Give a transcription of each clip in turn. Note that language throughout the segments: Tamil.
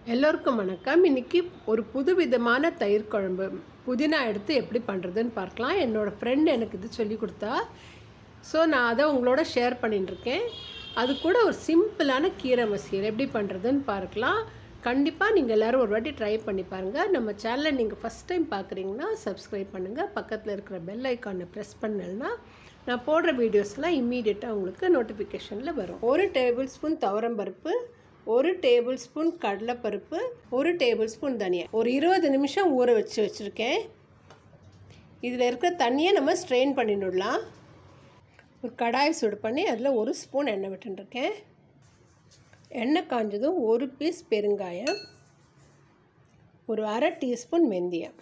எல்லோருக்கும் வணக்கம் இன்னைக்கு ஒரு புது விதமான தயிர் குழம்பு புதினா எடுத்து எப்படி பண்ணுறதுன்னு பார்க்கலாம் என்னோடய ஃப்ரெண்ட் எனக்கு இது சொல்லி கொடுத்தா ஸோ நான் அதை உங்களோட ஷேர் பண்ணிட்டு இருக்கேன் அது கூட ஒரு சிம்பிளான கீரை மசியல் எப்படி பண்ணுறதுன்னு பார்க்கலாம் கண்டிப்பாக நீங்கள் எல்லோரும் ஒரு வாட்டி ட்ரை பண்ணி பாருங்கள் நம்ம சேனலை நீங்கள் ஃபஸ்ட் டைம் பார்க்குறீங்கன்னா சப்ஸ்கிரைப் பண்ணுங்கள் பக்கத்தில் இருக்கிற பெல் ஐக்கானை ப்ரெஸ் பண்ணலன்னா நான் போடுற வீடியோஸ்லாம் இம்மீடியட்டாக உங்களுக்கு நோட்டிஃபிகேஷனில் வரும் ஒரு டேபிள் ஸ்பூன் துவரம்பருப்பு ஒரு டேபிள் ஸ்பூன் கடலைப்பருப்பு ஒரு டேபிள் ஸ்பூன் தனியா ஒரு இருபது நிமிஷம் ஊற வச்சு வச்சுருக்கேன் இதில் இருக்கிற தண்ணியை நம்ம ஸ்ட்ரெயின் பண்ணிடலாம் ஒரு கடாய் சுடு பண்ணி அதில் ஒரு ஸ்பூன் எண்ணெய் விட்டுருக்கேன் எண்ணெய் காஞ்சதும் ஒரு பீஸ் பெருங்காயம் ஒரு அரை டீஸ்பூன் வெந்தயம்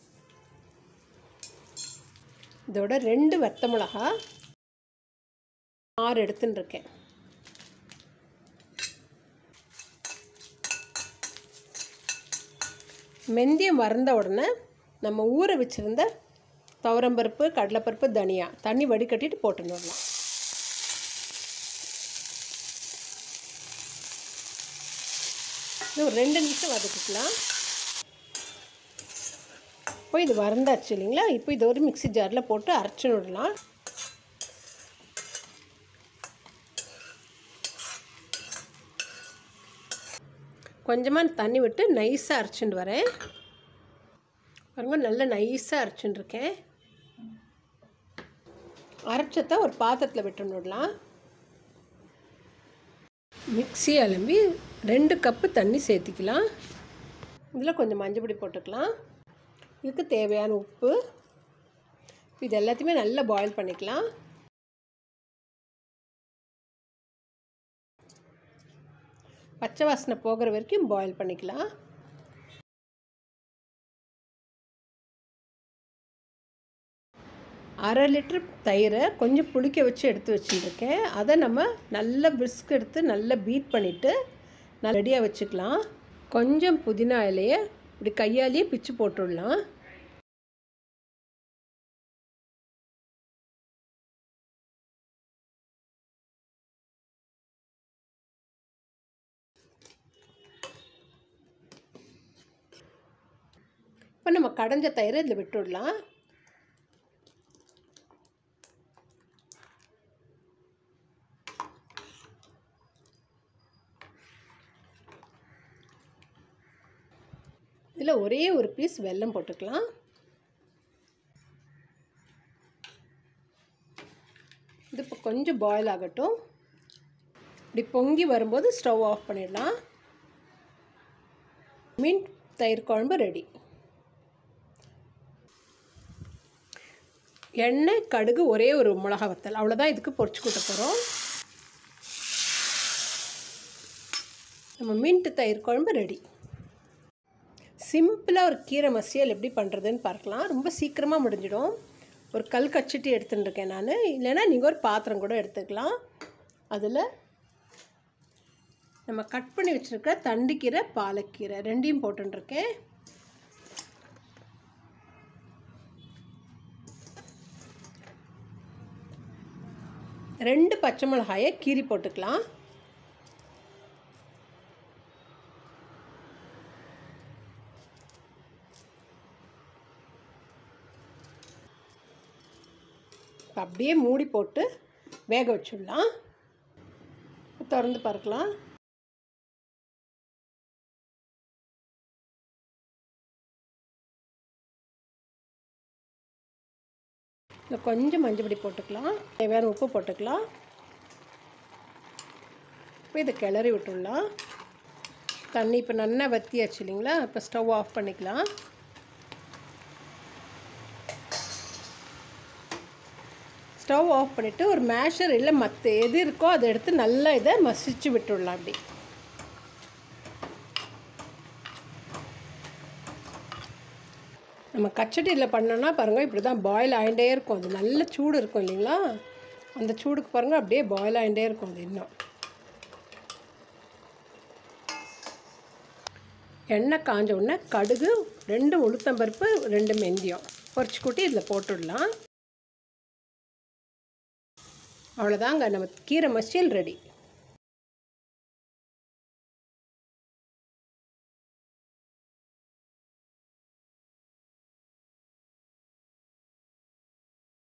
இதோட ரெண்டு வத்த மிளகா ஆறு எடுத்துன்னு இருக்கேன் மெந்தியம் வறந்த உடனே நம்ம ஊற வச்சுருந்த துவரம்பருப்பு கடலைப்பருப்பு தனியா தண்ணி வடிகட்டிட்டு போட்டுன்னு வரலாம் ஒரு ரெண்டு நிமிஷம் வதக்கிக்கலாம் இப்போ இது வறந்தாச்சு இல்லைங்களா இப்போ இது ஒரு மிக்சி ஜாரில் போட்டு அரைச்சி விடலாம் கொஞ்சமாக தண்ணி விட்டு நைஸாக அரைச்சிட்டு வரேன் பாருங்க நல்லா நைஸாக அரைச்சிட்டு இருக்கேன் அரைச்சத்தை ஒரு பாத்திரத்தில் விட்டு விடலாம் மிக்சி அலம்பி ரெண்டு கப்பு தண்ணி சேர்த்திக்கலாம் இதில் கொஞ்சம் மஞ்சள் பொடி போட்டுக்கலாம் இதுக்கு தேவையான உப்பு இது எல்லாத்தையுமே நல்லா பாயில் பண்ணிக்கலாம் பச்சை வாசனை போகிற வரைக்கும் பாயில் பண்ணிக்கலாம் அரை லிட்டர் தயிரை கொஞ்சம் புளிக்க வச்சு எடுத்து வச்சுருக்கேன் அதை நம்ம நல்லா பிஸ்க் எடுத்து நல்லா பீட் பண்ணிவிட்டு நல்லா ரெடியாக வச்சுக்கலாம் கொஞ்சம் புதினா இலையை இப்படி கையாலேயே பிச்சு போட்டுடலாம் இப்போ நம்ம கடைஞ்ச தயிரை இதில் விட்டுடலாம் இதில் ஒரே ஒரு பீஸ் வெல்லம் போட்டுக்கலாம் இது இப்போ கொஞ்சம் பாயில் ஆகட்டும் இப்படி பொங்கி வரும்போது ஸ்டவ் ஆஃப் பண்ணிடலாம் மீன் தயிர் குழம்பு ரெடி எண்ணெய் கடுகு ஒரே ஒரு மிளகா வத்தல் அவ்வளோதான் இதுக்கு பொரிச்சு கொடுக்க போகிறோம் நம்ம மின்ட்டு தயிர் குழம்பு ரெடி சிம்பிளாக ஒரு கீரை மசியல் எப்படி பண்ணுறதுன்னு பார்க்கலாம் ரொம்ப சீக்கிரமாக முடிஞ்சிடும் ஒரு கல் கச்சிட்டு எடுத்துட்டுருக்கேன் நான் இல்லைன்னா நீங்கள் ஒரு பாத்திரம் கூட எடுத்துக்கலாம் அதில் நம்ம கட் பண்ணி வச்சுருக்க தண்டுக்கீரை பாலக்கீரை ரெண்டையும் போட்டுருக்கேன் ரெண்டு பச்சை மிளகாயை கீரி போட்டுக்கலாம் அப்படியே மூடி போட்டு வேக வச்சுடலாம் திறந்து பார்க்கலாம் இதில் கொஞ்சம் மஞ்சள் பொடி போட்டுக்கலாம் தேவையான உப்பு போட்டுக்கலாம் இப்போ இதை கிளறி விட்டுடலாம் தண்ணி இப்போ நல்லா வத்தியாச்சு இல்லைங்களா இப்போ ஸ்டவ் ஆஃப் பண்ணிக்கலாம் ஸ்டவ் ஆஃப் பண்ணிவிட்டு ஒரு மேஷர் இல்லை மற்ற எது இருக்கோ அதை எடுத்து நல்லா இதை மசிச்சு விட்டுடலாம் அப்படி நம்ம கச்சட்டியில் பண்ணோன்னா பாருங்கள் இப்படி தான் பாயில் ஆகிட்டே இருக்கும் அது நல்ல சூடு இருக்கும் இல்லைங்களா அந்த சூடுக்கு பாருங்கள் அப்படியே பாயில் ஆகிட்டே இருக்கும் அது இன்னும் எண்ணெய் காஞ்ச உடனே கடுகு ரெண்டு உளுத்தம்பருப்பு ரெண்டு மெந்தியம் பொரிச்சு கூட்டி இதில் போட்டுடலாம் அவ்வளோதாங்க நம்ம கீரை மசியல் ரெடி